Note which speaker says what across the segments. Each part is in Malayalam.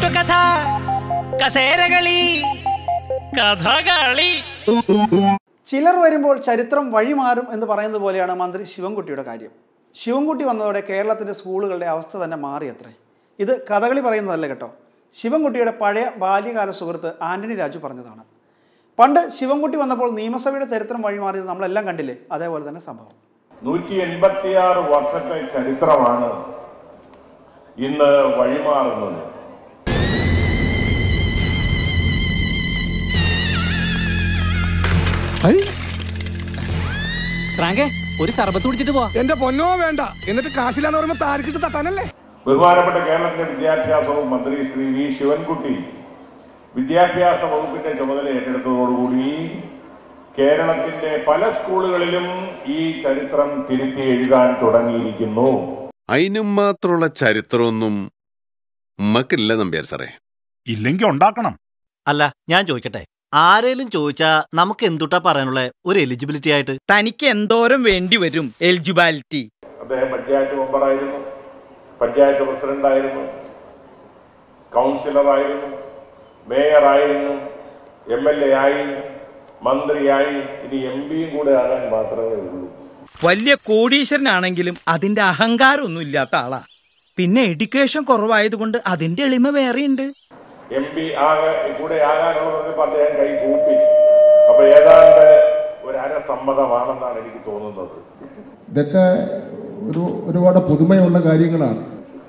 Speaker 1: കെട്ടുകഥ കസേരകളി കഥകളി
Speaker 2: ചിലർ വരുമ്പോൾ ചരിത്രം വഴിമാറും എന്ന് പറയുന്നത് പോലെയാണ് മന്ത്രി ശിവൻകുട്ടിയുടെ കാര്യം ശിവൻകുട്ടി വന്നതോടെ കേരളത്തിൻ്റെ സ്കൂളുകളുടെ അവസ്ഥ തന്നെ മാറിയത്രേ ഇത് കഥകളി പറയുന്നതല്ല കേട്ടോ ശിവൻകുട്ടിയുടെ പഴയ ബാല്യകാല സുഹൃത്ത് ആന്റണി രാജു പറഞ്ഞതാണ് പണ്ട് ശിവൻകുട്ടി വന്നപ്പോൾ നിയമസഭയുടെ ചരിത്രം വഴിമാറിയത് നമ്മളെല്ലാം കണ്ടില്ലേ അതേപോലെ തന്നെ സംഭവം
Speaker 3: നൂറ്റി എൺപത്തിയാറ് വർഷത്തെ ചരിത്രമാണ് ഇന്ന് വഴിമാറുന്നത്
Speaker 1: ശ്രാങ്കെ ഒരു സർബത്ത് കുടിച്ചിട്ട് പോവാ
Speaker 4: എന്റെ പൊന്നോ വേണ്ട എന്നിട്ട് കാശില്ലാന്ന് പറയുമ്പോ താരക്കിട്ട് തട്ടാനല്ലേ
Speaker 3: ബഹുമാനപ്പെട്ട കേരളത്തിന്റെ വിദ്യാഭ്യാസ വകുപ്പ് മന്ത്രി ശ്രീ വി ശിവൻകുട്ടി വിദ്യാഭ്യാസ വകുപ്പിന്റെ ചുമതല ഏറ്റെടുത്തതോടുകൂടി കേരളത്തിന്റെ പല സ്കൂളുകളിലും ഈ ചരിത്രം തിരുത്തി എഴുതാൻ തുടങ്ങിയിരിക്കുന്നു
Speaker 5: അതിനും മാത്രമുള്ള ചരിത്രമൊന്നും ഉമ്മക്കില്ല നമ്പ്യാർ സാറേ
Speaker 6: ഇല്ലെങ്കിൽ ഉണ്ടാക്കണം
Speaker 7: അല്ല ഞാൻ ചോദിക്കട്ടെ ആരേലും ചോദിച്ചാ നമുക്ക് എന്തുട്ടാ പറയാനുള്ള ഒരു എലിജിബിലിറ്റി ആയിട്ട്
Speaker 8: തനിക്ക് എന്തോരം വേണ്ടി വരും എലിജിബിലിറ്റി
Speaker 3: അദ്ദേഹം പഞ്ചായത്ത് മെമ്പറായിരുന്നു പഞ്ചായത്ത് പ്രസിഡന്റായിരുന്നു കൗൺസിലറായിരുന്നു മേയറായിരുന്നു എം എൽ എ ആയി മന്ത്രിയായി ഇനി എം പിയും കൂടെ ആകാൻ മാത്രമേ ഉള്ളൂ
Speaker 8: വലിയ കോടീശ്വരനാണെങ്കിലും അതിന്റെ അഹങ്കാരമൊന്നും ഇല്ലാത്ത ആളാ പിന്നെ എഡ്യൂക്കേഷൻ കുറവായതുകൊണ്ട് അതിന്റെ എളിമ വേറെയുണ്ട്
Speaker 3: എം പി ആകെ കൂടെ ആകാനുള്ളത് അദ്ദേഹം കൈ കൂപ്പി അപ്പൊ ഏതാണ്ട് ഒരു അരസമ്മതമാണെന്നാണ് എനിക്ക് തോന്നുന്നത്
Speaker 9: ഇതൊക്കെ ഒരു ഒരുപാട് പുതുമയുള്ള കാര്യങ്ങളാണ്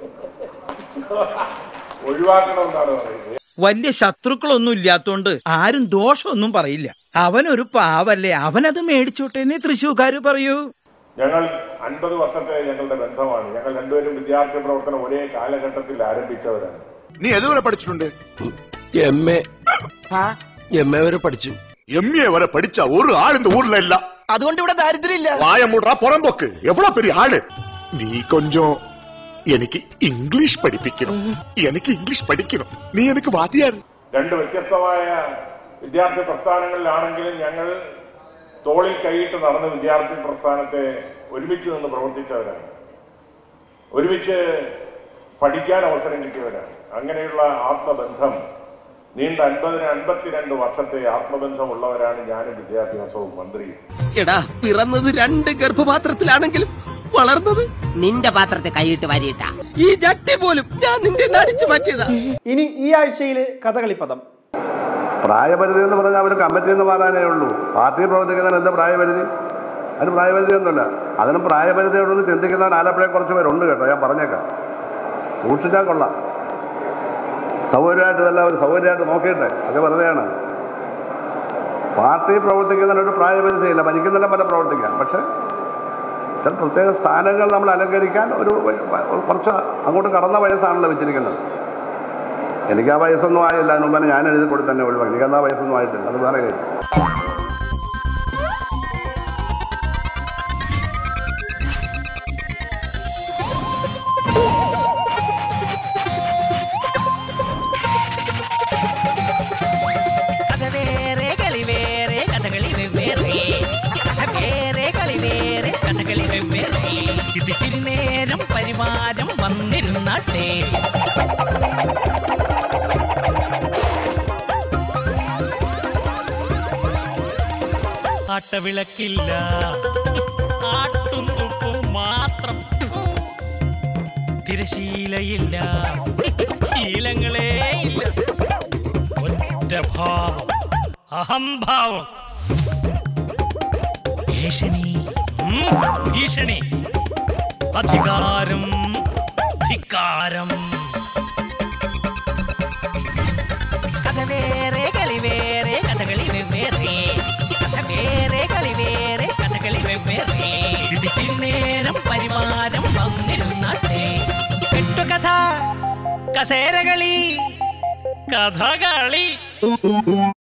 Speaker 3: ഒഴിവാക്കണമെന്നാണ് പറയുന്നത്
Speaker 8: വലിയ ശത്രുക്കളൊന്നും ഇല്ലാത്തോണ്ട് ആരും ദോഷമൊന്നും പറയില്ല അവനൊരു പാവല്ലേ അവനത് മേടിച്ചോട്ടേന്ന് തൃശ്ശൂക്കാര് പറയൂ
Speaker 3: ഞങ്ങൾ അൻപത് വർഷത്തെ ഞങ്ങളുടെ ബന്ധമാണ് ഞങ്ങൾ രണ്ടുപേരും വിദ്യാർത്ഥി പ്രവർത്തനം ഒരേ കാലഘട്ടത്തിൽ ആരംഭിച്ചവരാണ്
Speaker 6: നീ എതുവരെ പഠിച്ചിട്ടുണ്ട്
Speaker 10: എം എ എം എ വരെ പഠിച്ചു
Speaker 6: എം എ വരെ പഠിച്ച ഒരു ആൾ இந்த ஊர்ல இல்ல
Speaker 10: അതുകൊണ്ട് ഇവിടെ ദാരിദ്ര്യമില്ല
Speaker 6: வாய மூடுறா புறம்போக்கு எவ்வளவு பெரிய ஆளு நீ கொஞ்சம் എനിക്ക് ഇംഗ്ലീഷ് പഠിപ്പിക്കണം എനിക്ക് ഇംഗ്ലീഷ് പഠിക്കണം നീ എനിക്ക് വാദിയാർ
Speaker 3: രണ്ട് വ്യത്യസ്തമായ വിദ്യാർത്ഥി പ്രസ്ഥാനങ്ങളിലാണെങ്കിലും ഞങ്ങൾ തോളിൽ കൈയിട്ട് നടന്ന വിദ്യാർത്ഥി പ്രസ്ഥാനത്തെ ഒരുമിച്ച് നിന്ന് പ്രവർത്തിച്ചവരാണ് ഒരുമിച്ച് പഠിക്കാൻ അവസരം കിട്ടിയവരാണ് അങ്ങനെയുള്ള ആത്മബന്ധം നീണ്ട അൻപതിന് അൻപത്തിരണ്ട് വർഷത്തെ ആത്മബന്ധമുള്ളവരാണ് ഞാനും വിദ്യാഭ്യാസ വകുപ്പ് മന്ത്രിയും
Speaker 10: എടാ പിറന്നത് രണ്ട് ഗർഭപാത്രത്തിലാണെങ്കിലും വളർന്നത് നിന്റെ പാത്രത്തെ കൈയിട്ട് വാരിയിട്ട ഈ ജട്ടി പോലും ഞാൻ നിന്റെ നടിച്ചു മാറ്റിയതാ
Speaker 2: ഇനി ഈ ആഴ്ചയിലെ കഥകളി പദം
Speaker 9: പ്രായപരിധി എന്ന് പറഞ്ഞാൽ അവർ കമ്മിറ്റി എന്ന് മാറാനേ ഉള്ളൂ പാർട്ടി പ്രവർത്തിക്കുന്നതിന് എന്താ പ്രായപരിധി അതിന് പ്രായപരിധി ഒന്നുമില്ല അതിനും പ്രായപരിധി ഉള്ളതെന്ന് ചിന്തിക്കുന്നവൻ ആലപ്പുഴയെ കുറച്ച് പേരുണ്ട് കേട്ടോ ഞാൻ പറഞ്ഞേക്കാം സൂക്ഷിച്ചാൽ കൊള്ളാം സൗകര്യമായിട്ട് ഇതെല്ലാം ഒരു സൗകര്യമായിട്ട് നോക്കിയിട്ടെ അത് വെറുതെയാണ് പാർട്ടി പ്രവർത്തിക്കുന്നതിനൊരു പ്രായപരിധിയില്ല ഭരിക്കുന്നതിനെ പോലെ പ്രവർത്തിക്കാം പക്ഷേ ചില പ്രത്യേക സ്ഥാനങ്ങൾ നമ്മൾ അലങ്കരിക്കാൻ ഒരു കുറച്ച് അങ്ങോട്ട് കടന്ന വയസ്സാണല്ലോ വെച്ചിരിക്കുന്നത് എനിക്ക് ആ വയസ്സൊന്നും ആയില്ല അതിന് മുമ്പേ ഞാൻ എഴുതി കൊടുത്ത് തന്നെ ഒഴിവാക്കി എനിക്ക് ആ വയസ്സൊന്നും ആയിട്ടില്ല അത് വേറെ കാര്യം
Speaker 1: കഥ വേറെ കളി വേറെ കഥകളി വെവ്വേറെ കഥ വേറെ കളി വേറെ കഥകളി വെവ്വേറെ ഇത് ചിരി നേരം പരിവാരം വന്നിരുന്നാട്ടെ ആട്ടവിളക്കില്ല ആട്ടും ഉപ്പും മാത്രം തിരശീലയില്ല ശീലങ്ങളേ ഇല്ല ഒറ്റ ഭാവം അഹംഭാവം ഭീഷണി ഉം, ഭീഷണി അധികാരം ധിക്കാരം കഥ വേറെ കളി വേറെ കഥകളി വെവ്വേറെ കഥ വേറെ കളി വേറെ കഥകളി വെവ്വേറെ ഇടിച്ചിരി നേരം പരിവാരം വന്നിരുന്നാട്ടെ കെട്ടുകഥ കസേരകളി കഥകളി